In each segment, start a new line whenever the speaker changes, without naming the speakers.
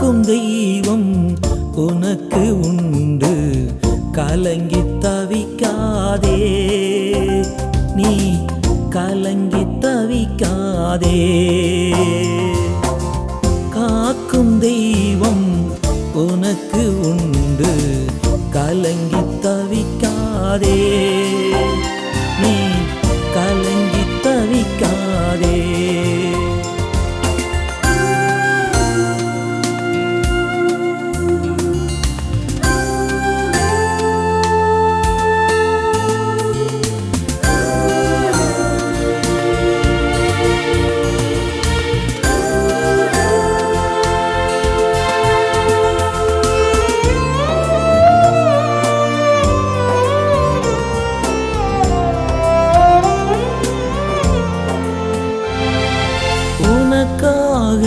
காக்கும் தெய்வம் உனக்கு உண்டு கலங்கி தவிக்காதே நீ கலங்கி தவிக்காதே காக்கும் தெய்வம் உனக்கு உண்டு கலங்கி தவிக்காதே நீ கலங்கி தவிக்காதே உனக்காக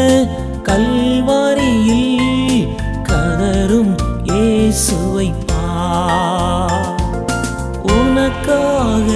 கல்வாரியில் கதரும் இயேசுவை பார் உனக்காக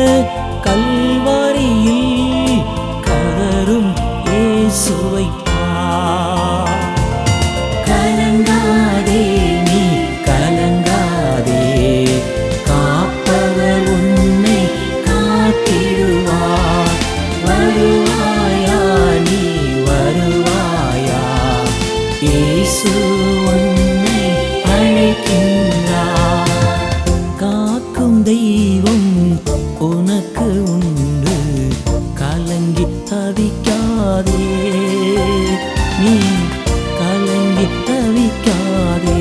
கல்வாரியில் கதரும் இயேசுவை பார் கலங்காதே நீ கலங்காதே காப்பவர் உன்னை காத்திடுவார் வருவாயா நீ வருவாயா இயேசு உன்னை அழைக்கின்றார் காக்கும் தெய்வம் உனக்கு உண்டு கலங்கி தவிக்காதே நீ கலங்கி தவிக்காதே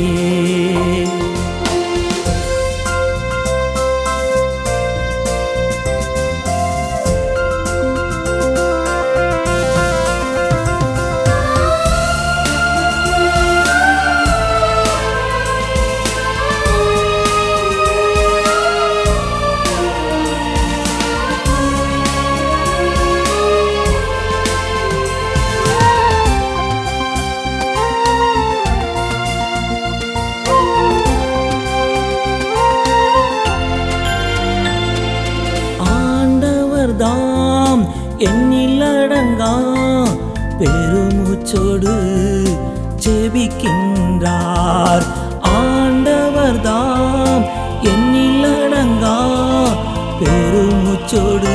ஆண்டவர் தாம் எண்ணிலடங்கா பெருமூச்சோடு ஜெபிக்கின்றார் ஆண்டவர் தாம் எண்ணிலடங்கா பெருமூச்சோடு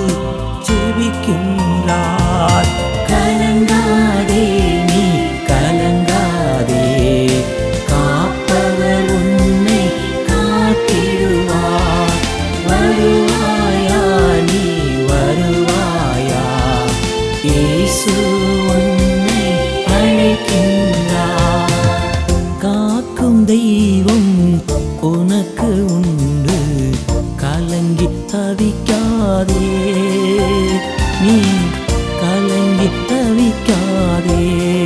ஜெபிக்கின்றார் கலங்காதே நீ கலங்காதே காப்பவர் உன்னை காத்திடுவார் வருவாயா நீ வருவாயா இயேசு உன்னை அழைக்கின்றார் காக்கும் தெய்வம் உனக்கு உண்டு கலங்கி தவிக்காதே நீ கலங்கி தவிக்காதே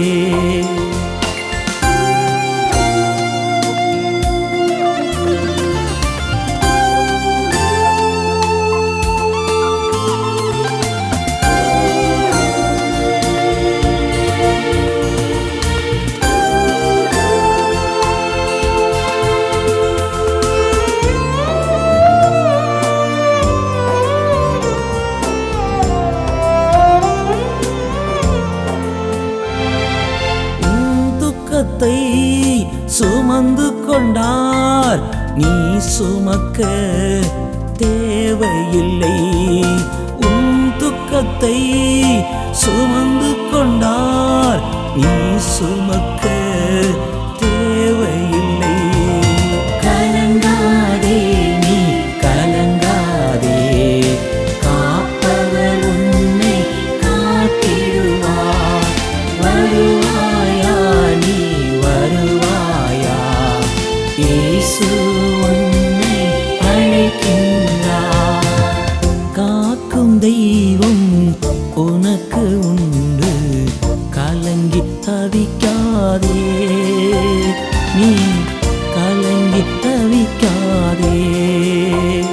உன் துக்கத்தை சுமந்து கொண்டார் நீ சுமக்க தேவையில்லை உன் துக்கத்தை சுமந்து கொண்டார் நீ சுமக்க தேவையில்லை கலங்காதே நீ கலங்காதே காப்பவர் உன்னை காத்திடுவார் வருவாயா நீ வருவாயா இயேசு உன்னை அழைக்கின்றார் காக்கும் தெய்வம் உனக்கு உண்டு கலங்கி தவிக்காதே நீ கலங்கி தவிக்காதே